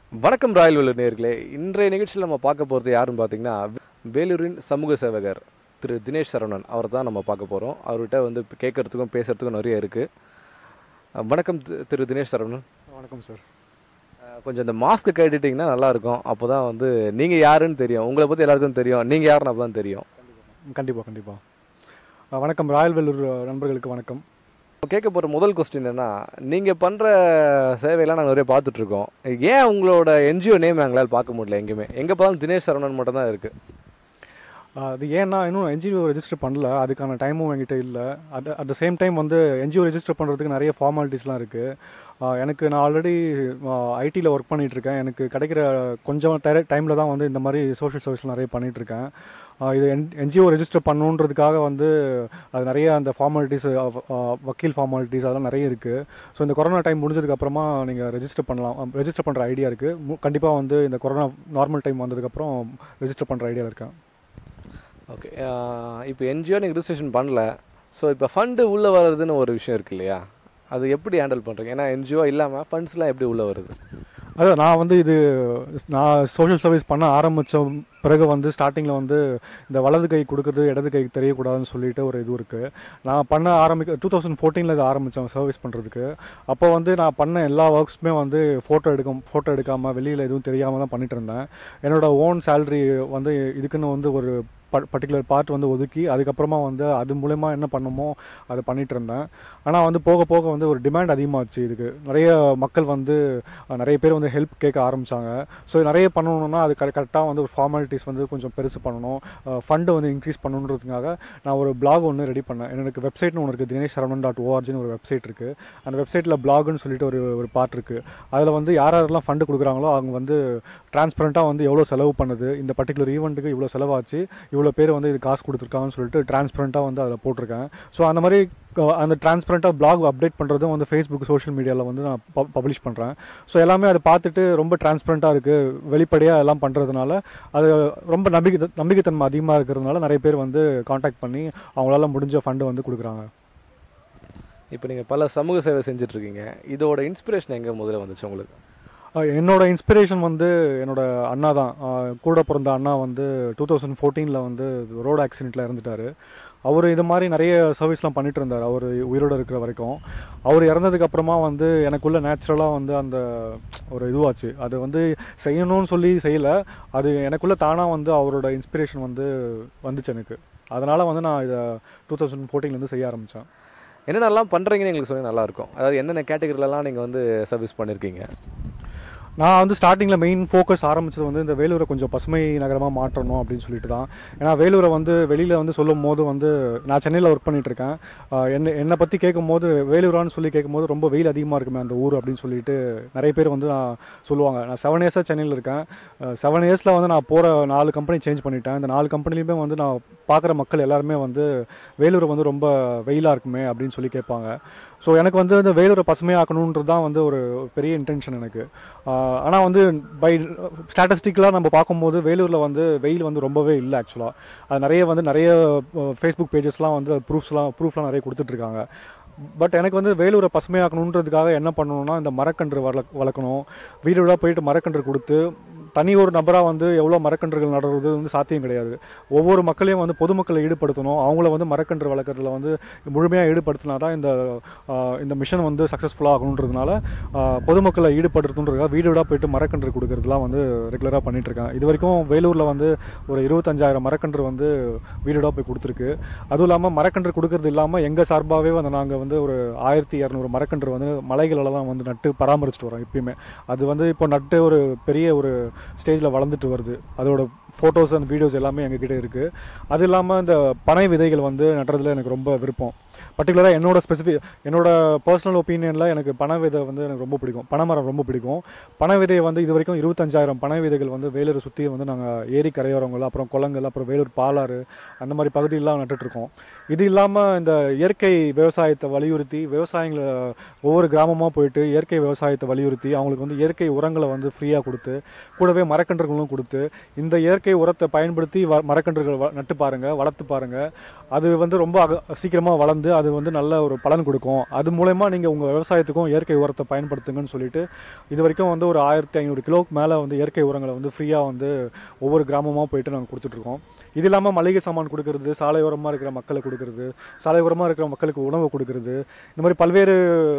வணக்கம் ராயல் வேலூர் நேர்களே இன்றைய நிகழ்ச்சியில் நம்ம பார்க்க போகிறது யாருன்னு பார்த்தீங்கன்னா வேலூரின் சமூக சேவகர் திரு தினேஷ் சரவணன் அவர் தான் நம்ம பார்க்க போகிறோம் அவர்கிட்ட வந்து கேட்கறதுக்கும் பேசுறதுக்கும் நிறைய இருக்குது வணக்கம் தி- திரு தினேஷ் சரவணன் வணக்கம் சார் அஹ் கொஞ்சம் இந்த மாஸ்க் கேட்டுட்டிங்கன்னா நல்லாயிருக்கும் அப்போ தான் வந்து நீங்கள் யாருன்னு தெரியும் உங்களை பற்றி எல்லாருக்கும் தெரியும் நீங்கள் யாருன்னு அப்போ தான் தெரியும் கண்டிப்பாக கண்டிப்பாக வணக்கம் ராயல் வெல்லூர் நண்பர்களுக்கு வணக்கம் கேட்க போகிற முதல் கொஸ்டின் என்ன நீங்கள் பண்ணுற சேவையெல்லாம் நாங்கள் நிறைய பார்த்துட்ருக்கோம் ஏன் உங்களோட என்ஜிஓ நேம் எங்களால் பார்க்க முடியல எங்கேயுமே எங்கே பார்த்தாலும் தினேஷ் சரவணன் மட்டும் தான் இருக்குது ஆஹ் அது ஏன்னா இன்னும் என்ஜிஓ ரெஜிஸ்டர் பண்ணல அதுக்கான டைமும் என்கிட்ட இல்லை அது அட் த சேம் டைம் வந்து என்ஜிஓ ரெஜிஸ்டர் பண்ணுறதுக்கு நிறைய ஃபார்மாலிட்டிஸ்லாம் இருக்குது எனக்கு நான் ஆல்ரெடி ஐடியில் ஒர்க் பண்ணிகிட்ருக்கேன் எனக்கு கிடைக்கிற கொஞ்சம் டைமில் தான் வந்து இந்த மாதிரி சோஷியல் சர்வீஸ் நிறைய பண்ணிகிட்ருக்கேன் இது என் என்ஜிஓ ரெஜிஸ்டர் பண்ணணுன்றதுக்காக வந்து அது நிறைய அந்த ஃபார்மாலிட்டிஸ் வக்கீல் ஃபார்மாலிட்டிஸ் அதெல்லாம் நிறைய இருக்குது ஸோ இந்த கொரோனா டைம் முடிஞ்சதுக்கப்புறமா நீங்கள் ரெஜிஸ்டர் பண்ணலாம் ரெஜிஸ்டர் பண்ணுற ஐடியா இருக்குது கண்டிப்பாக வந்து இந்த கொரோனா நார்மல் டைம் வந்ததுக்கப்புறம் ரெஜிஸ்டர் பண்ணுற ஐடியா இருக்கேன் ஓகே இப்போ என்ஜிஓ நீங்கள் ரிஜிஸ்ட்ரேஷன் பண்ணல ஸோ இப்போ ஃபண்டு உள்ளே வர்றதுன்னு ஒரு விஷயம் இருக்கு இல்லையா அது எப்படி ஹேண்டில் பண்ணுறீங்க ஏன்னா என்ஜிஓ இல்லாமல் ஃபண்ட்ஸ்லாம் எப்படி உள்ளே வருது அதான் நான் வந்து இது நான் சோஷியல் சர்வீஸ் பண்ண ஆரம்பித்த பிறகு வந்து ஸ்டார்டிங்கில் வந்து இந்த வலது கை கொடுக்குறது இடது கை தெரியக்கூடாதுன்னு சொல்லிட்டு ஒரு இது இருக்குது நான் பண்ண ஆரம்பிக்க டூ தௌசண்ட் ஃபோர்டீனில் இது ஆரம்பித்தேன் சர்வீஸ் பண்ணுறதுக்கு அப்போ வந்து நான் பண்ண எல்லா ஒர்க்ஸுமே வந்து ஃபோட்டோ எடுக்க ஃபோட்டோ எடுக்காமல் வெளியில் எதுவும் தெரியாமல் தான் பண்ணிட்டு இருந்தேன் என்னோட ஓன் சேலரி வந்து இதுக்குன்னு வந்து ஒரு பர்டிகுலர் பார்ட் வந்து ஒதுக்கி அதுக்கப்புறமா வந்து அது மூலயமா என்ன பண்ணுமோ அதை பண்ணிட்டு இருந்தேன் ஆனால் வந்து போக போக வந்து ஒரு டிமாண்ட் அதிகமாச்சு இதுக்கு நிறைய மக்கள் வந்து அஹ், நிறைய பேர் வந்து ஹெல்ப் கேட்க ஆரம்பிச்சாங்க ஸோ நிறைய பண்ணணும்னா அது கரெக்ட் கரெக்டாக வந்து ஒரு ஃபார்மாலிட்டிஸ் வந்து கொஞ்சம் பெருசு பண்ணணும் ஃபண்டு வந்து இன்க்ரீஸ் பண்ணணுன்றதுக்காக நான் ஒரு blog ஒன்று ரெடி பண்ணேன் எனக்கு வெப்சைட்னு ஒன்று இருக்குது தினேஷ் சரவணன் டாட் ஓஆர்ஜின்னு ஒரு வெப்சைட் இருக்குது அந்த வெப்சைட்டில் பிளாக்னு சொல்லிட்டு ஒரு ஒரு பார்ட் இருக்குது அதில் வந்து யார் யாரெல்லாம் ஃபண்டு கொடுக்குறாங்களோ அவங்க வந்து டிரான்ஸ்பரண்ட்டாக வந்து எவ்வளோ செலவு பண்ணுது இந்த பர்டிகுலர் ஈவெண்ட்டுக்கு இவ்வளோ செலவாச்சு இவ்வளோ பேர் வந்து இது காசு கொடுத்துருக்காங்கன்னு சொல்லிட்டு டிரான்ஸ்பரண்ட்டாக வந்து அதில் போட்டிருக்கேன் ஸோ அந்த மாதிரி அஹ், அந்த டிரான்ஸ்பரண்ட்டாக பிளாக் அப்டேட் பண்ணுறதும் வந்து ஃபேஸ்புக் சோஷியல் மீடியாவில் வந்து நான் பப்ளிஷ் பண்ணுறேன் ஸோ எல்லாமே அதை பார்த்துட்டு ரொம்ப டிரான்ஸ்பரண்ட்டாக இருக்குது வெளிப்படையாக எல்லாம் பண்ணுறதுனால அது ரொம்ப நம்பிக்கை நம்பிக்கைத்தன்மை அதிகமாக இருக்கிறதுனால நிறைய பேர் வந்து காண்டாக்ட் பண்ணி அவங்களால முடிஞ்ச ஃபண்டு வந்து கொடுக்குறாங்க இப்போ நீங்கள் பல சமூக சேவை செஞ்சுட்ருக்கீங்க இதோட இன்ஸ்பிரேஷன் எங்கே முதல்ல வந்துச்சு உங்களுக்கு அஹ் என்னோட இன்ஸ்பிரேஷன் வந்து என்னோட அண்ணா தான் அஹ் கூட பிறந்த அண்ணா வந்து டூ தௌசண்ட் ஃபோர்டீனில் வந்து ரோடு ஆக்சிடெண்ட்டில் இறந்துட்டார் அவர் இது மாதிரி நிறைய சர்வீஸ்லாம் பண்ணிட்டு இருந்தார் அவர் உயிரோடு இருக்கிற வரைக்கும் அவர் இறந்ததுக்கு அப்புறமா வந்து எனக்குள்ள நேச்சுரலாக வந்து அந்த ஒரு இதுவாச்சு அது வந்து செய்யணும்னு சொல்லி செய்யலை அது எனக்குள்ள தானாக வந்து அவரோட இன்ஸ்பிரேஷன் வந்து வந்துச்சு எனக்கு அதனால் வந்து நான் இதை டூ தௌசண்ட் ஃபோர்டீன்லேருந்து செய்ய ஆரம்பித்தேன் என்னென்னலாம் பண்ணுறீங்கன்னு எங்களுக்கு சொல்லி நல்லாயிருக்கும் அதாவது என்னென்ன கேட்டகரியிலலாம் நீங்கள் வந்து சர்வீஸ் பண்ணியிருக்கீங்க நான் வந்து ஸ்டார்டிங்கில் மெயின் ஃபோக்கஸ் ஆரம்பிச்சது வந்து இந்த வேலூரை கொஞ்சம் பசுமை நகரமாக மாற்றணும் அப்படின்னு சொல்லிட்டு தான் ஏன்னா வேலூரை வந்து வெளியில் வந்து சொல்லும் போது வந்து நான் சென்னையில் ஒர்க் பண்ணிட்டு இருக்கேன் ஆஹ் என்ன என்னை பற்றி கேட்கும் போது வேலூரான்னு சொல்லி கேட்கும் போது ரொம்ப வெயில் அதிகமாக இருக்குமே அந்த ஊர் அப்படின்னு சொல்லிட்டு நிறைய பேர் வந்து நான் சொல்லுவாங்க நான் செவன் இயர்ஸாக சென்னையில் இருக்கேன் செவன் இயர்ஸில் வந்து நான் போகிற நாலு கம்பெனி சேஞ்ச் பண்ணிட்டேன் இந்த நாலு கம்பெனிலையுமே வந்து நான் பார்க்குற மக்கள் எல்லாருமே வந்து வேலூர் வந்து ரொம்ப வெயிலாக இருக்குமே அப்படின்னு சொல்லி கேட்பாங்க ஸோ எனக்கு வந்து இந்த வேலூரை பசுமையாக்கணுன்றது தான் வந்து ஒரு பெரிய இன்டென்ஷன் எனக்கு ஆனால் வந்து பை ஸ்டாட்டிஸ்டிக்கலாக நம்ம பார்க்கும்போது வேலூரில் வந்து வெயில் வந்து ரொம்பவே இல்லை ஆக்சுவலாக அது நிறைய வந்து நிறைய ஃபேஸ்புக் பேஜஸ்லாம் வந்து ப்ரூஃப்ஸ்லாம் ப்ரூஃப்லாம் நிறைய கொடுத்துட்ருக்காங்க பட் எனக்கு வந்து வேலூரை பசுமையாக்கணுன்றதுக்காக என்ன பண்ணணும்னா இந்த மரக்கன்று வள வளர்க்கணும் வீடு வீடாக போயிட்டு மரக்கன்று கொடுத்து தனி ஒரு நபராக வந்து எவ்வளோ மரக்கன்றுகள் நடுறது வந்து சாத்தியம் கிடையாது ஒவ்வொரு மக்களையும் வந்து பொதுமக்களை ஈடுபடுத்தணும் அவங்கள வந்து மரக்கன்று வளர்க்குறதுல வந்து முழுமையாக ஈடுபடுத்தினா தான் இந்த ஆஹ், இந்த மிஷன் வந்து சக்ஸஸ்ஃபுல்லாக ஆகணுன்றதுனால ஆஹ், பொதுமக்களை ஈடுபடுத்துன்றதுக்காக வீடு வீடாக போயிட்டு மரக்கன்று கொடுக்கறதுலாம் வந்து ரெகுலராக பண்ணிட்டு இருக்கேன் இது வரைக்கும் வேலூரில் வந்து ஒரு இருபத்தஞ்சாயிரம் மரக்கன்று வந்து வீடு வீடாக போய் கொடுத்துருக்கு அதுவும் இல்லாமல் மரக்கன்று கொடுக்கறது இல்லாமல் எங்கள் சார்பாகவே வந்து நாங்கள் வந்து ஒரு ஆயிரத்தி இரநூறு மரக்கன்று வந்து மலைகளில் தான் வந்து நட்டு பராமரிச்சுட்டு வரோம் எப்பயுமே அது வந்து இப்போ நட்டு ஒரு பெரிய ஒரு ஸ்டேஜில் வளர்ந்துட்டு வருது அதோட ஃபோட்டோஸ் அண்ட் வீடியோஸ் எல்லாமே எங்ககிட்ட இருக்குது அது இல்லாமல் இந்த பனை விதைகள் வந்து நட்டுறதுல எனக்கு ரொம்ப விருப்பம் பர்டிகுலராக என்னோட ஸ்பெசிஃபிக் என்னோட பர்சனல் ஒப்பீனியனில் எனக்கு பனை விதை வந்து எனக்கு ரொம்ப பிடிக்கும் பனைமரம் ரொம்ப பிடிக்கும் பனை விதையை வந்து இது வரைக்கும் இருபத்தஞ்சாயிரம் பனை விதைகள் வந்து வேலூரை சுற்றி வந்து நாங்கள் ஏரி கரையோரங்கள் அப்புறம் குளங்கள் அப்புறம் வேலூர் பாலாறு அந்த மாதிரி பகுதியெல்லாம் நட்டுட்ருக்கோம் இது இல்லாமல் இந்த இயற்கை விவசாயத்தை வலியுறுத்தி விவசாயிகளை ஒவ்வொரு கிராமமாக போயிட்டு இயற்கை விவசாயத்தை வலியுறுத்தி அவங்களுக்கு வந்து இயற்கை உரங்களை வந்து ஃப்ரீயாக கொடுத்து கூடவே மரக்கன்றுகளும் கொடுத்து இந்த இயற்கை உரத்தை பயன்படுத்தி வ மரக்கன்றுகள் வ நட்டு பாருங்கள் வளர்த்து பாருங்கள் அது வந்து ரொம்ப அக சீக்கிரமாக வளர்ந்து வந்து அது வந்து நல்ல ஒரு பலன் கொடுக்கும் அது மூலயமா நீங்கள் உங்கள் விவசாயத்துக்கும் இயற்கை உரத்தை பயன்படுத்துங்கன்னு சொல்லிட்டு இது வரைக்கும் வந்து ஒரு ஆயிரத்தி ஐநூறு கிலோவுக்கு மேலே வந்து இயற்கை உரங்களை வந்து ஃப்ரீயாக வந்து ஒவ்வொரு கிராமமாக போயிட்டு நாங்கள் கொடுத்துட்ருக்கோம் இது இல்லாமல் மளிகை சாமான் கொடுக்கறது சாலை ஓரமாக இருக்கிற மக்களுக்கு கொடுக்கறது சாலை ஓரமாக இருக்கிற மக்களுக்கு உணவு கொடுக்கறது இந்த மாதிரி பல்வேறு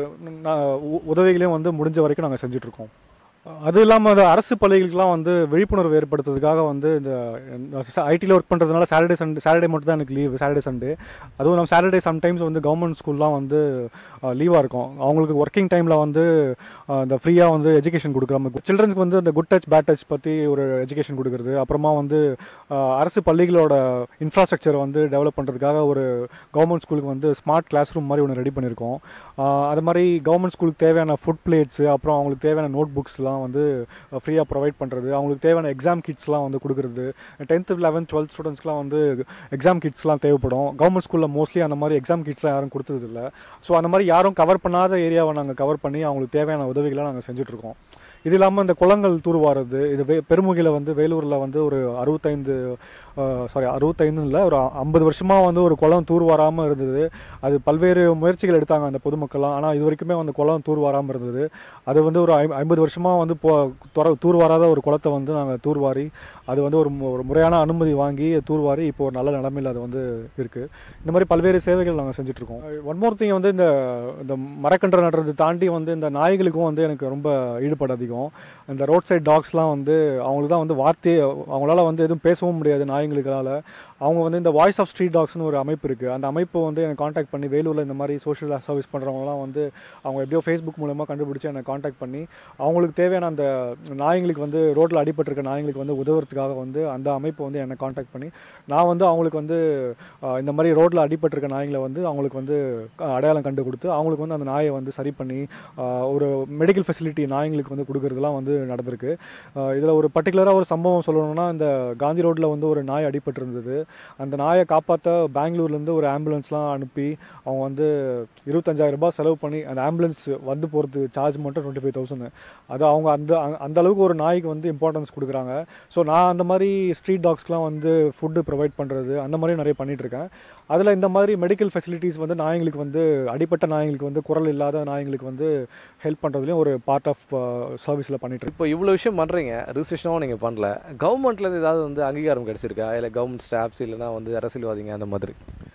ந- உ- உதவிகளையும் வந்து முடிஞ்ச வரைக்கும் நாங்கள் செஞ்சுட்ருக்கோம் அது இல்லாமல் அந்த அரசு பள்ளிகளுக்கெல்லாம் வந்து விழிப்புணர்வு ஏற்படுத்துறதுக்காக வந்து இந்த ஐடியில் ஒர்க் பண்ணுறதுனால சாட்டர்டே சண்டே சாட்டர்டே மட்டும் தான் எனக்கு லீவு சாட்டர்டே சண்டே அதுவும் நம்ம சாட்டர்டே சம்டைம்ஸ் வந்து கவர்மெண்ட் ஸ்கூல்லாம் வந்து லீவாக இருக்கும் அவங்களுக்கு ஒர்க்கிங் டைமில் வந்து அஹ், இந்த ஃப்ரீயாக வந்து எஜுகேஷன் கொடுக்குறாங்க சில்ட்ரன்ஸ்க்கு வந்து இந்த குட் டச் பேட் டச் பற்றி ஒரு எஜுகேஷன் கொடுக்குறது அப்புறமா வந்து அஹ், அரசு பள்ளிகளோட இன்ஃப்ராஸ்ட்ரக்சரை வந்து டெவலப் பண்ணுறதுக்காக ஒரு கவர்மெண்ட் ஸ்கூலுக்கு வந்து ஸ்மார்ட் கிளாஸ் ரூம் மாதிரி ஒன்று ரெடி பண்ணியிருக்கோம் அஹ், அது மாதிரி கவர்மெண்ட் ஸ்கூலுக்கு தேவையான ஃபுட் பிளேட்ஸு அப்புறம் அவங்களுக்கு தேவையான நோட் புக்ஸ்லாம் வந்து ஃப்ரீயாக ப்ரொவைட் பண்ணுறது அவங்களுக்கு தேவையான எக்ஸாம் கிட்ஸ்லாம் வந்து கொடுக்குறது டென்த்து லெவன்த் டுவெல்த் ஸ்டூடெண்ட்ஸ்க்குலாம் வந்து எக்ஸாம் கிட்ஸ்லாம் தேவைப்படும் கவர்மெண்ட் ஸ்கூலில் மோஸ்ட்லி அந்த மாதிரி எக்ஸாம் கிட்ஸ்லாம் யாரும் கொடுத்ததில்ல ஸோ அந்த மாதிரி யாரும் கவர் பண்ணாத ஏரியாவை நாங்கள் கவர் பண்ணி அவங்களுக்கு தேவையான உதவிகளை நாங்கள் செஞ்சுட்ருக்கோம் இது இல்லாமல் இந்த குளங்கள் தூர்வாருது இது வே பெருமுகியில் வந்து வேலூரில் வந்து ஒரு அறுபத்தைந்து சாரி அறுபத்தைந்து இல்லை ஒரு ஐம்பது வருஷமாக வந்து ஒரு குளம் தூர் வாராமல் இருந்தது அது பல்வேறு முயற்சிகள் எடுத்தாங்க அந்த பொதுமக்கள்லாம் ஆனால் இது வரைக்குமே அந்த குளம் தூர் வாராமல் இருந்தது அது வந்து ஒரு ஐம் ஐம்பது வருஷமாக வந்து போ துற தூர் வாராத ஒரு குளத்தை வந்து நாங்கள் தூர்வாரி அது வந்து ஒரு மு- ஒரு முறையான அனுமதி வாங்கி தூர்வாரி இப்போ ஒரு நல்ல நிலமையில் அது வந்து இருக்குது இந்த மாதிரி பல்வேறு சேவைகள் நாங்கள் செஞ்சுட்ருக்கோம் ஒன் மோர் திங் வந்து இந்த இந்த மரக்கன்று நடுறது தாண்டி வந்து இந்த நாய்களுக்கும் வந்து எனக்கு ரொம்ப ஈடுபாடு அதிகம் இந்த ரோட் சைட் டாக்ஸ்லாம் வந்து அவங்களுக்கு தான் வந்து வார்த்தையே அவங்களால வந்து எதுவும் பேசவும் முடியாது நாய்களுக்கால அவங்க வந்து இந்த வாய்ஸ் ஆஃப் ஸ்ட்ரீட் டாக்ஸ்னு ஒரு அமைப்பு இருக்குது அந்த அமைப்பு வந்து எனக்கு காண்டாக்ட் பண்ணி வேலூரில் இந்த மாதிரி சோஷியல் சர்வீஸ் பண்ணுறவங்கலாம் வந்து அவங்க எப்படியோ ஃபேஸ்புக் மூலமாக கண்டுபிடிச்சி என்னை காண்டாக்ட் பண்ணி அவங்களுக்கு தேவையான அந்த நாய்ங்களுக்கு வந்து ரோட்டில் அடிபட்டிருக்க நாய்ங்களுக்கு வந்து உதவுறதுக்காக வந்து அந்த அமைப்பு வந்து என்னை காண்டாக்ட் பண்ணி நான் வந்து அவங்களுக்கு வந்து ஆஹ், இந்த மாதிரி ரோட்டில் அடிபட்டிருக்க நாய்ங்களை வந்து அவங்களுக்கு வந்து க- அடையாளம் கண்டு கொடுத்து அவங்களுக்கு வந்து அந்த நாயை வந்து சரி பண்ணி ஆஹ், ஒரு மெடிக்கல் ஃபெசிலிட்டி நாய்ங்களுக்கு வந்து கொடுக்கறதுலாம் வந்து நடந்திருக்கு இதில் ஒரு பர்டிகுலராக ஒரு சம்பவம் சொல்லணும்னா இந்த காந்தி ரோட்டில் வந்து ஒரு நாய் அடிபட்டிருந்தது அந்த நாயை காப்பாற்ற பெங்களூர்லேருந்து ஒரு ஆம்புலன்ஸ்லாம் அனுப்பி அவங்க வந்து இருபத்தஞ்சாயிரம் ரூபாய் செலவு பண்ணி அந்த ஆம்புலன்ஸ் வந்து போகிறது சார்ஜ் மட்டும் டுவெண்ட்டி ஃபைவ் தௌசண்ட் அது அவங்க அந்த அ- அந்த அளவுக்கு ஒரு நாய்க்கு வந்து இம்பார்ட்டன்ஸ் கொடுக்குறாங்க ஸோ நான் அந்த மாதிரி ஸ்ட்ரீட் டாக்ஸ்க்குலாம் வந்து ஃபுட்டு ப்ரொவைட் பண்ணுறது அந்த மாதிரி நிறைய பண்ணிட்டு இருக்கேன் அதில் இந்த மாதிரி மெடிக்கல் ஃபெசிலிட்டிஸ் வந்து நாய்ங்களுக்கு வந்து அடிப்பட்ட நாய்ங்களுக்கு வந்து குரல் இல்லாத நாய்ங்களுக்கு வந்து ஹெல்ப் பண்ணுறதுலையும் ஒரு பார்ட் ஆஃப் சர்வீஸில் பண்ணிட்டு இருக்கேன் இப்போ இவ்வளோ விஷயம் பண்ணுறீங்க ரிஜிஸ்ட்ரேஷனாகவும் நீங்கள் பண்ணல கவர்மெண்ட்லேருந்து ஏதாவது வந்து அங்கீகாரம் கிடைச்சிருக்கா இல்லை கவர்மெண்ட் ஸ்டாஃப்ஸ் இல்லைனா வந்து அரசியல்வாதிங்க அந்த மாதிரி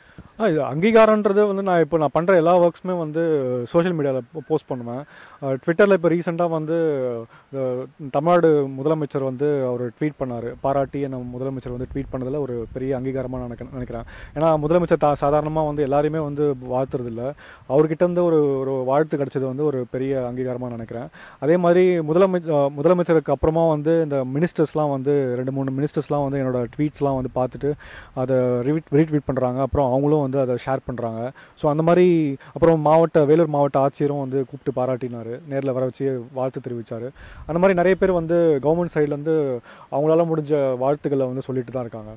ஆ இது அங்கீகாரன்றது வந்து நான் இப்போ நான் பண்ணுற எல்லா ஒர்க்ஸுமே வந்து சோஷியல் மீடியாவில் போஸ்ட் பண்ணுவேன் ட்விட்டரில் இப்போ ரீசெண்டாக வந்து அஹ், தமிழ்நாடு முதலமைச்சர் வந்து அவர் ட்வீட் பண்ணார் பாராட்டி நம்ம முதலமைச்சர் வந்து ட்வீட் பண்ணதில் ஒரு பெரிய அங்கீகாரமாக நான் நினைக்க- நினைக்கிறேன் ஏன்னா முதலமைச்சர் தா சாதாரணமாக வந்து எல்லாரையுமே வந்து வாழ்த்துறதில்ல அவர்கிட்ட இருந்து ஒரு ஒரு வாழ்த்து கிடைச்சது வந்து ஒரு பெரிய அங்கீகாரமாக நினைக்கிறேன் அதே மாதிரி முதலமைச்சர் முதலமைச்சருக்கு அப்புறமா வந்து இந்த மினிஸ்டர்ஸ்லாம் வந்து ரெண்டு மூணு மினிஸ்டர்ஸ்லாம் வந்து என்னோட ட்வீட்ஸ்லாம் வந்து பார்த்துட்டு அதை ரிவீட் ரீட்வீட் பண்ணுறாங்க அப்புறம் அவங்களும் வந்து அதை ஷேர் பண்ணுறாங்க ஸோ அந்த மாதிரி அப்புறம் மாவட்ட வேலூர் மாவட்ட ஆட்சியரும் வந்து கூப்பிட்டு பாராட்டினார் நேரில் வர வச்சு வாழ்த்து தெரிவித்தார் அந்த மாதிரி நிறைய பேர் வந்து கவர்மெண்ட் சைட்லேருந்து அவங்களால முடிஞ்ச வாழ்த்துக்களை வந்து சொல்லிட்டு தான் இருக்காங்க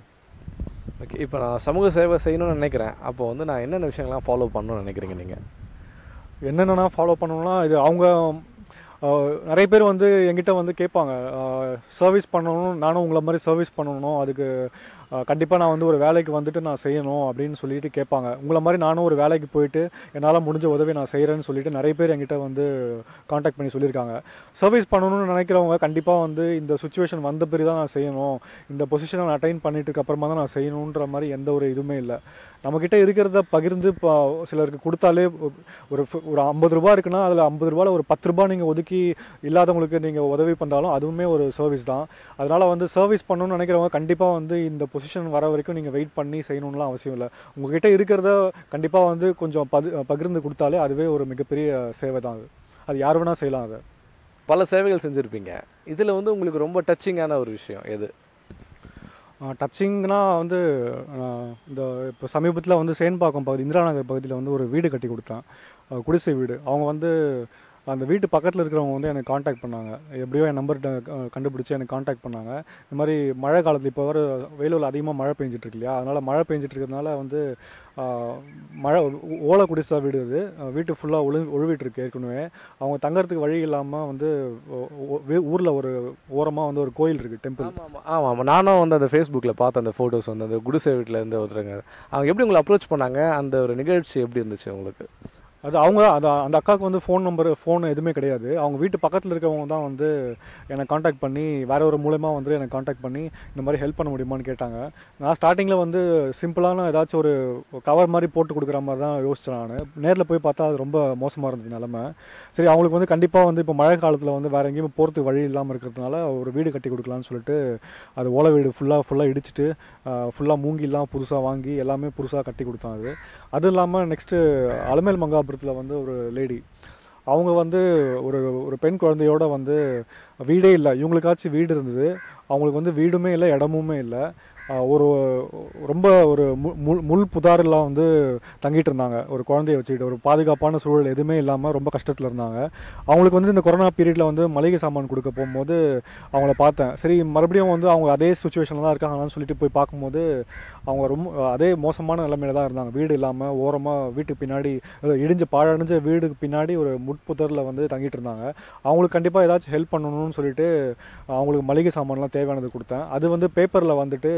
ஓகே இப்போ நான் சமூக சேவை செய்யணும்னு நினைக்கிறேன் அப்போ வந்து நான் என்னென்ன விஷயங்கள்லாம் ஃபாலோ பண்ணணும்னு நினைக்கிறீங்க நீங்கள் என்னென்னா ஃபாலோ பண்ணணும்னா இது அவங்க அஹ், நிறைய பேர் வந்து என்கிட்ட வந்து கேட்பாங்க சர்வீஸ் பண்ணணும் நானும் உங்களை மாதிரி சர்வீஸ் பண்ணணும் அதுக்கு கண்டிப்பாக நான் வந்து ஒரு வேலைக்கு வந்துட்டு நான் செய்யணும் அப்படின்னு சொல்லிட்டு கேட்பாங்க உங்களை மாதிரி நானும் ஒரு வேலைக்கு போயிட்டு என்னால் முடிஞ்ச உதவி நான் செய்கிறேன்னு சொல்லிட்டு நிறைய பேர் என்கிட்ட வந்து காண்டாக்ட் பண்ணி சொல்லியிருக்காங்க சர்வீஸ் பண்ணணும்னு நினைக்கிறவங்க கண்டிப்பாக வந்து இந்த சுச்சுவேஷன் வந்த பிறகு தான் நான் செய்யணும் இந்த பொசிஷனை நான் அட்டைன் பண்ணிட்டு அப்புறமா தான் நான் செய்யணுன்ற மாதிரி எந்த ஒரு இதுவுமே இல்லை நம்மக்கிட்ட இருக்கிறத பகிர்ந்து இப்போ சிலருக்கு கொடுத்தாலே ஒரு ஃப- ஒரு ஐம்பது ரூபா இருக்குன்னா அதில் ஐம்பது ரூபாயில் ஒரு பத்து ரூபா நீங்கள் ஒதுக்கி இல்லாதவங்களுக்கு நீங்கள் உதவி பண்ணாலும் அதுவுமே ஒரு சர்வீஸ் தான் அதனால் வந்து சர்வீஸ் பண்ணணும்னு நினைக்கிறவங்க கண்டிப்பாக வந்து இந்த பொசிஷன் வர வரைக்கும் நீங்கள் வெயிட் பண்ணி செய்யணும்லாம் அவசியம் இல்லை உங்ககிட்ட இருக்கிறத கண்டிப்பாக வந்து கொஞ்சம் பது பகிர்ந்து கொடுத்தாலே அதுவே ஒரு மிகப்பெரிய சேவை தான் அது அது யார் வேணால் செய்யலாம் அதை பல சேவைகள் செஞ்சுருப்பீங்க இதில் வந்து உங்களுக்கு ரொம்ப டச்சிங்கான ஒரு விஷயம் எது டச்சிங்னா வந்து ஆஹ் இந்த இப்போ சமீபத்தில் வந்து சேன்பாக்கம் பகுதி இந்திரா நகர் பகுதியில் வந்து ஒரு வீடு கட்டி கொடுத்தேன் ஆஹ் குடிசை வீடு அவங்க வந்து அந்த வீட்டு பக்கத்தில் இருக்கிறவங்க வந்து எனக்கு காண்டாக்ட் பண்ணாங்க எப்படியோ என் நம்பர் கண்டுபிடிச்சி எனக்கு காண்டாக்ட் பண்ணாங்க இந்த மாதிரி மழை காலத்தில் இப்போ வர வேலூரில் அதிகமாக மழை பெஞ்சிட்டு இருக்கு இல்லையா அதனால் மழை பெஞ்சிட்டு இருக்கிறதுனால வந்து ஆஹ், மழை ஓ- ஓலை குடிசா வீடு இது அஹ், வீட்டு ஃபுல்லாக ஒழு ஒழுவிட்டு இருக்கு ஏற்கனவே அவங்க தங்கறதுக்கு வழி இல்லாமல் வந்து ஊரில் ஒரு ஓரமாக வந்து ஒரு கோயில் இருக்குது டெம்பிள் ஆமாம் ஆமாம் ஆமாம் ஆமாம் நானும் வந்து அந்த ஃபேஸ்புக்கில் பார்த்த அந்த ஃபோட்டோஸ் வந்து அந்த குடிசை வீட்டில் இருந்து ஒருத்தருங்க அவங்க எப்படி உங்களை அப்ரோச் பண்ணாங்க அந்த ஒரு நிகழ்ச்சி எப்படி இருந்துச்சு உங்களுக்கு அது அவங்க அந்த அந்த அக்காவுக்கு வந்து ஃபோன் நம்பர் ஃபோன் எதுவுமே கிடையாது அவங்க வீட்டு பக்கத்தில் இருக்கவங்க தான் வந்து என்னை காண்டாக்ட் பண்ணி வேற ஒரு மூலயமா வந்து என்னை காண்டாக்ட் பண்ணி இந்த மாதிரி ஹெல்ப் பண்ண முடியுமான்னு கேட்டாங்க நான் ஸ்டார்டிங்கில் வந்து சிம்பிளான ஏதாச்சும் ஒரு கவர் மாதிரி போட்டு கொடுக்குற மாதிரி தான் யோசிச்சேன் நான் நேரில் போய் பார்த்தா அது ரொம்ப மோசமாக இருந்தது நிலமை சரி அவங்களுக்கு வந்து கண்டிப்பாக வந்து இப்போ மழை காலத்தில் வந்து வேற எங்கேயுமே போகிறதுக்கு வழி இல்லாமல் இருக்கிறதுனால ஒரு வீடு கட்டி கொடுக்கலான்னு சொல்லிட்டு அது ஓலை வீடு ஃபுல்லாக ஃபுல்லாக இடிச்சிட்டு ஃபுல்லாக மூங்கிலாம் புதுசாக வாங்கி எல்லாமே புதுசாக கட்டி கொடுத்தாங்க அது அதுவும் இல்லாமல் நெக்ஸ்ட்டு அலமேல் மங்காபுரத்தில் வந்து ஒரு லேடி அவங்க வந்து ஒரு ஒரு பெண் குழந்தையோட வந்து வீடே இல்லை இவங்களுக்காச்சும் வீடு இருந்தது அவங்களுக்கு வந்து வீடுமே இல்லை இடமுமே இல்லை ஆஹ் ஒரு ரொம்ப ஒரு மு- முள் முள் புதாரெல்லாம் வந்து தங்கிட்டு இருந்தாங்க ஒரு குழந்தைய வச்சுக்கிட்டு ஒரு பாதுகாப்பான சூழல் எதுவுமே இல்லாமல் ரொம்ப கஷ்டத்தில் இருந்தாங்க அவங்களுக்கு வந்து இந்த கொரோனா பீரியடில் வந்து மளிகை சாமான் கொடுக்க போகும்போது அவங்கள பார்த்தேன் சரி மறுபடியும் வந்து அவங்க அதே சுச்சுவேஷனில் தான் இருக்காங்களான்னு சொல்லிட்டு போய் பார்க்கும்போது அவங்க ரொம்ப அதே மோசமான நிலைமையில தான் இருந்தாங்க வீடு இல்லாமல் ஓரமாக வீட்டுக்கு பின்னாடி அதாவது இடிஞ்ச பாழடைஞ்ச வீடுக்கு பின்னாடி ஒரு முட்புதரில் வந்து தங்கிட்டு இருந்தாங்க அவங்களுக்கு கண்டிப்பாக ஏதாச்சும் ஹெல்ப் பண்ணணும்னு சொல்லிட்டு அவங்களுக்கு மளிகை சாமான்லாம் தேவையானது கொடுத்தேன் அது வந்து பேப்பரில் வந்துட்டு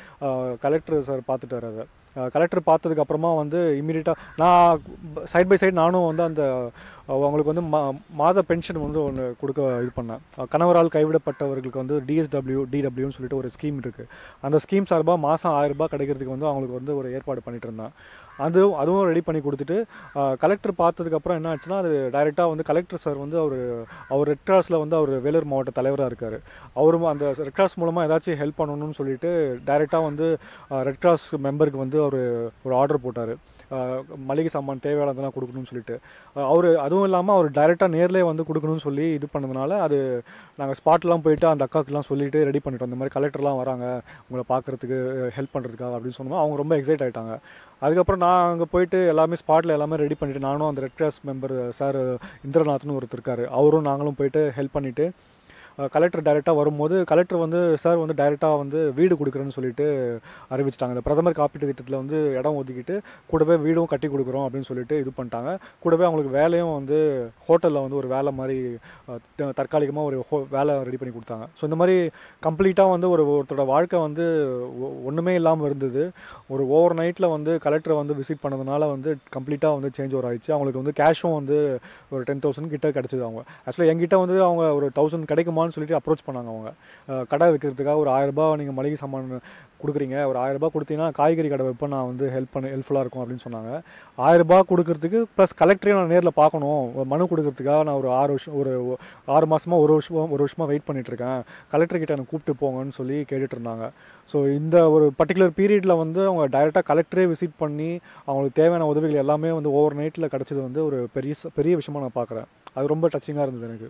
கலெக்டர் சார் பார்த்துட்டாரு அதை கலெக்டர் பார்த்ததுக்கு அப்புறமா வந்து இம்மீடியட்டாக நான் சைட் பை சைடு நானும் வந்து அந்த அஹ், அவங்களுக்கு வந்து மா மாத பென்ஷன் வந்து ஒன்று கொடுக்க இது பண்ணேன் அஹ், கணவரால் கைவிடப்பட்டவர்களுக்கு வந்து டிஎஸ்டபிள்யூ டிடபிள்யூன்னு சொல்லிட்டு ஒரு ஸ்கீம் இருக்குது அந்த ஸ்கீம் சார்பாக மாதம் ஆயிரம் ரூபாய் கிடைக்கிறதுக்கு வந்து அவங்களுக்கு வந்து ஒரு ஏற்பாடு பண்ணிட்டு இருந்தேன் அது அதுவும் ரெடி பண்ணி கொடுத்துட்டு கலெக்டர் பார்த்ததுக்கப்புறம் என்ன ஆச்சுன்னா அது டைரெக்டாக வந்து கலெக்டர் சார் வந்து அவர் அவர் ரெட் கிராஸில் வந்து அவர் வேலூர் மாவட்ட தலைவராக இருக்கார் அவரும் அந்த ரெட் கிராஸ் மூலமாக ஏதாச்சும் ஹெல்ப் பண்ணணும்னு சொல்லிட்டு டைரெக்டாக வந்து ரெட் கிராஸ் மெம்பருக்கு வந்து அவர் ஒரு ஆர்டர் போட்டார் மளிகை சாமான் தேவையானதெல்லாம் கொடுக்கணும்னு சொல்லிட்டு அவர் அதுவும் இல்லாமல் அவர் டைரெக்டாக நேர்லேயே வந்து கொடுக்கணும்னு சொல்லி இது பண்ணதுனால அது நாங்கள் ஸ்பாட்லாம் போயிட்டு அந்த அக்காவுக்குலாம் சொல்லிட்டு ரெடி பண்ணிட்டோம் இந்த மாதிரி கலெக்டர்லாம் வராங்க உங்களை பார்க்குறதுக்கு ஹெல்ப் பண்ணுறதுக்காக அப்படின்னு சொன்னோம் அவங்க ரொம்ப எக்ஸைட் ஆகிட்டாங்க அதுக்கப்புறம் நான் அங்கே போயிட்டு எல்லாமே ஸ்பாட்டில் எல்லாமே ரெடி பண்ணிவிட்டு நானும் அந்த ரெட் கிராஸ் மெம்பர் சார் இந்திரநாத்னு ஒருத்தர் இருக்காரு அவரும் நாங்களும் போயிட்டு ஹெல்ப் பண்ணிவிட்டு கலெக்டர் டைரெக்டாக வரும்போது கலெக்டர் வந்து சார் வந்து டைரெக்டாக வந்து வீடு கொடுக்குறேன்னு சொல்லிட்டு அறிவிச்சிட்டாங்க இந்த பிரதமர் காப்பீட்டு திட்டத்தில் வந்து இடம் ஒதுக்கிட்டு கூடவே வீடும் கட்டி கொடுக்குறோம் அப்படின்னு சொல்லிட்டு இது பண்ணிட்டாங்க கூடவே அவங்களுக்கு வேலையும் வந்து ஹோட்டலில் வந்து ஒரு வேலை மாதிரி தற்காலிகமாக ஒரு ஹோ வேலை ரெடி பண்ணி கொடுத்தாங்க ஸோ இந்த மாதிரி கம்ப்ளீட்டாக வந்து ஒரு ஒருத்தரோட வாழ்க்கை வந்து ஒ- ஒண்ணுமே இல்லாமல் இருந்தது ஒரு ஓவர் நைட்டில் வந்து கலெக்டரை வந்து விசிட் பண்ணதுனால வந்து கம்ப்ளீட்டாக வந்து சேஞ்ச் ஓவர் ஆயிடுச்சு அவங்களுக்கு வந்து கேஷும் வந்து ஒரு டென் தௌசண்ட் கிட்ட கிடச்சிது அவங்க ஆக்சுவலாக என்கிட்ட வந்து அவங்க ஒரு தௌசண்ட் கிடைக்குமான்னு சொல்லிட்டு அப்ரோச் பண்ணாங்க அவங்க அஹ் கடை வைக்கிறதுக்காக ஒரு ஆயிரம் ரூபாய் நீங்கள் மளிகை சாமான் கொடுக்குறீங்க ஒரு ஆயிரம் ரூபாய் கொடுத்தீங்கன்னா காய்கறி கடை வைப்பேன் நான் வந்து ஹெல்ப் பண்ண ஹெல்ப்ஃபுல்லாக இருக்கும் அப்படின்னு சொன்னாங்க ஆயிரம் ரூபாய் கொடுக்கறதுக்கு ப்ளஸ் கலெக்டரையும் நான் நேரில் பார்க்கணும் ஒரு மனு கொடுக்கறதுக்காக நான் ஒரு ஆறு வருஷம் ஒரு ஒ- ஆறு மாசமா ஒரு வருஷம் ஒரு வருஷமாக வெயிட் பண்ணிட்டு இருக்கேன் கலெக்டர் கிட்ட எனக்கு கூப்பிட்டு போங்கன்னு சொல்லி கேட்டுட்டு இருந்தாங்க ஸோ இந்த ஒரு பர்டிகுலர் பீரியடில் வந்து அவங்க டைரெக்டாக கலெக்டரே விசிட் பண்ணி அவங்களுக்கு தேவையான உதவிகள் எல்லாமே வந்து ஓவர் நைட்டில் கிடச்சது வந்து ஒரு பெரிய ச- பெரிய விஷயமா நான் பார்க்குறேன் அது ரொம்ப டச்சிங்காக இருந்தது எனக்கு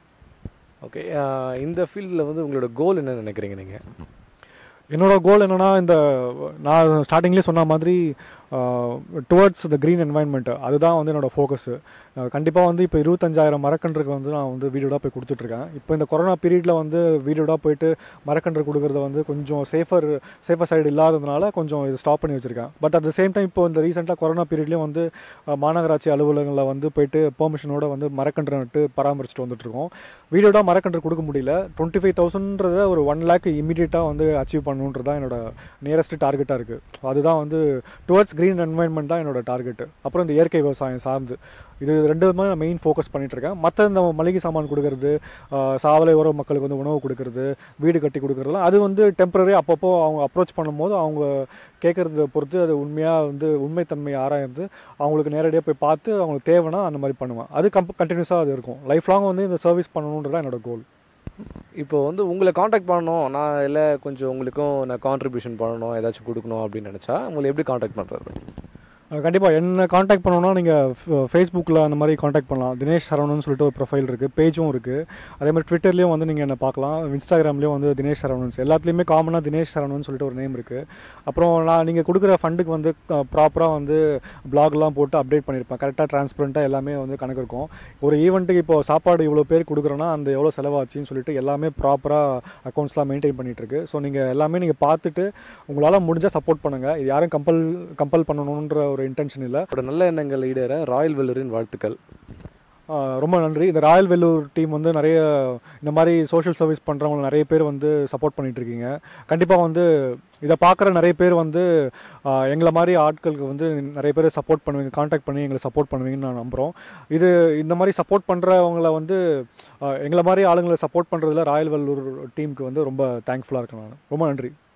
ஓகே இந்த ஃபீல்டில் வந்து உங்களோட கோல் என்ன நினைக்கிறீங்க நீங்கள் என்னோட கோல் என்னன்னா இந்த நான் ஸ்டார்டிங்லேயே சொன்ன மாதிரி டுவர்ட்ஸ் த க்ரீன் என்வாயன்மெண்ட் அதுதான் வந்து என்னோட ஃபோக்கஸு கண்டிப்பாக வந்து இப்போ இருபத்தஞ்சாயிரம் மரக்கன்றுக்கு வந்து நான் வந்து வீடு வீடாக போய் கொடுத்துட்ருக்கேன் இப்போ இந்த கொரோனா பீரியடில் வந்து வீடு வீடாக போயிட்டு மரக்கன்று கொடுக்குறத வந்து கொஞ்சம் சேஃபர் சேஃபர் சைடு இல்லாததுனால கொஞ்சம் இது ஸ்டாப் பண்ணி வச்சுருக்கேன் but at the same time இப்போ இந்த ரீசெண்டாக கொரோனா பீரியட்லேயும் வந்து அஹ், மாநகராட்சி அலுவலகங்களில் வந்து போயிட்டு பெர்மிஷனோட வந்து மரக்கன்று நட்டு பராமரிச்சுட்டு வந்துட்டுருக்கோம் வீடோட மரக்கன்று கொடுக்க முடியல டுவெண்ட்டி ஃபைவ் தௌசண்ட்றத ஒரு ஒன் லேக் இமீடியட்டாக வந்து அச்சீவ் பண்ணணுன்றது தான் என்னோட நியரஸ்ட் டார்கெட்டாக இருக்குது அதுதான் வந்து டுவர்ட்ஸ் க்ரீன் என்வாயன்மெண்ட் தான் என்னோட டார்கெட் அப்புறம் இந்த இயற்கை விவசாயம் சார்ந்து இது ரெண்டுமே நான் மெயின் ஃபோக்கஸ் பண்ணிட்டு இருக்கேன் மற்ற இந்த மளிகை சாமான் கொடுக்கறது ஆஹ், சாவலை உறவு மக்களுக்கு வந்து உணவு கொடுக்கறது வீடு கட்டி கொடுக்கறதுலாம் அது வந்து டெம்பரரி அப்பப்போ அவங்க அப்ரோச் பண்ணும்போது அவங்க கேட்குறத பொறுத்து அது உண்மையாக வந்து உண்மைத்தன்மை ஆராய்ந்து அவங்களுக்கு நேரடியாக போய் பார்த்து அவங்களுக்கு தேவைன்னா அந்த மாதிரி பண்ணுவேன் அது கம்ப கண்டினியூஸாக அது இருக்கும் லைஃப் லாங் வந்து இந்த சர்வீஸ் பண்ணணுன்றது தான் என்னோட கோல் இப்போ வந்து உங்களை காண்டாக்ட் பண்ணணும் நான் இல்லை கொஞ்சம் உங்களுக்கும் நான் கான்ட்ரிபியூஷன் பண்ணணும் ஏதாச்சும் கொடுக்கணும் அப்படின்னு நினச்சா உங்களை எப்படி காண்டாக்ட் பண்ணுறது கண்டிப்பாக என்ன காண்டாக்ட் பண்ணணும்னா நீங்கள் ஃபேஸ்புக்கில் அந்த மாதிரி காண்டாக்ட் பண்ணலாம் தினேஷ் சரவணன் சொல்லிட்டு ஒரு ப்ரொஃபைல் இருக்குது பேஜும் இருக்குது அதே மாதிரி ட்விட்டர்லேயும் வந்து நீங்கள் என்ன பார்க்கலாம் இன்ஸ்டாகிராம்லேயும் வந்து தினேஷ் சரவணன்ஸ் எல்லாத்துலேயுமே காமனாக தினேஷ் சரவணன் சொல்லிட்டு ஒரு நேம் இருக்குது அப்புறம் நான் நீங்கள் கொடுக்குற ஃபண்டுக்கு வந்து ப்ராப்பராக வந்து பிளாக்லாம் போட்டு அப்டேட் பண்ணியிருப்பேன் கரெக்டாக டிரான்ஸ்பரண்ட்டாக எல்லாமே வந்து கணக்கு இருக்கும் ஒரு ஈவெண்ட்டுக்கு இப்போ சாப்பாடு இவ்வளோ பேர் கொடுக்குறோன்னா அந்த எவ்வளோ செலவாச்சுன்னு சொல்லிட்டு எல்லாமே ப்ராப்பராக அக்கௌண்ட்ஸ்லாம் மெயின்டைன் பண்ணிட்டு இருக்கு ஸோ நீங்கள் எல்லாமே நீங்கள் பார்த்துட்டு உங்களால் முடிஞ்சால் சப்போர்ட் பண்ணுங்கள் இது யாரும் கம்பல் கம்பல் பண்ணணுன்ற ஒரு இன்டென்ஷன் இல்லை அவரோட நல்ல எண்ணங்கள் ஈடேற ராயல் வெல்லூரின் வாழ்த்துக்கள் ஆஹ் ரொம்ப நன்றி இந்த ராயல் வெல்லூர் டீம் வந்து நிறைய இந்த மாதிரி சோஷியல் சர்வீஸ் பண்ணுறவங்க நிறைய பேர் வந்து சப்போர்ட் பண்ணிட்டு இருக்கீங்க கண்டிப்பாக வந்து இதை பார்க்குற நிறைய பேர் வந்து ஆஹ் எங்களை மாதிரி ஆட்களுக்கு வந்து நிறைய பேர் சப்போர்ட் பண்ணுவீங்க காண்டாக்ட் பண்ணி எங்களை சப்போர்ட் பண்ணுவீங்கன்னு நான் நம்புகிறோம் இது இந்த மாதிரி சப்போர்ட் பண்ணுறவங்கள வந்து ஆஹ் எங்களை மாதிரி ஆளுங்களை சப்போர்ட் பண்ணுறதுல ராயல் வெல்லூர் டீமுக்கு வந்து ரொம்ப தேங்க்ஃபுல்லாக இருக்கேன் நான் ரொம்ப நன்றி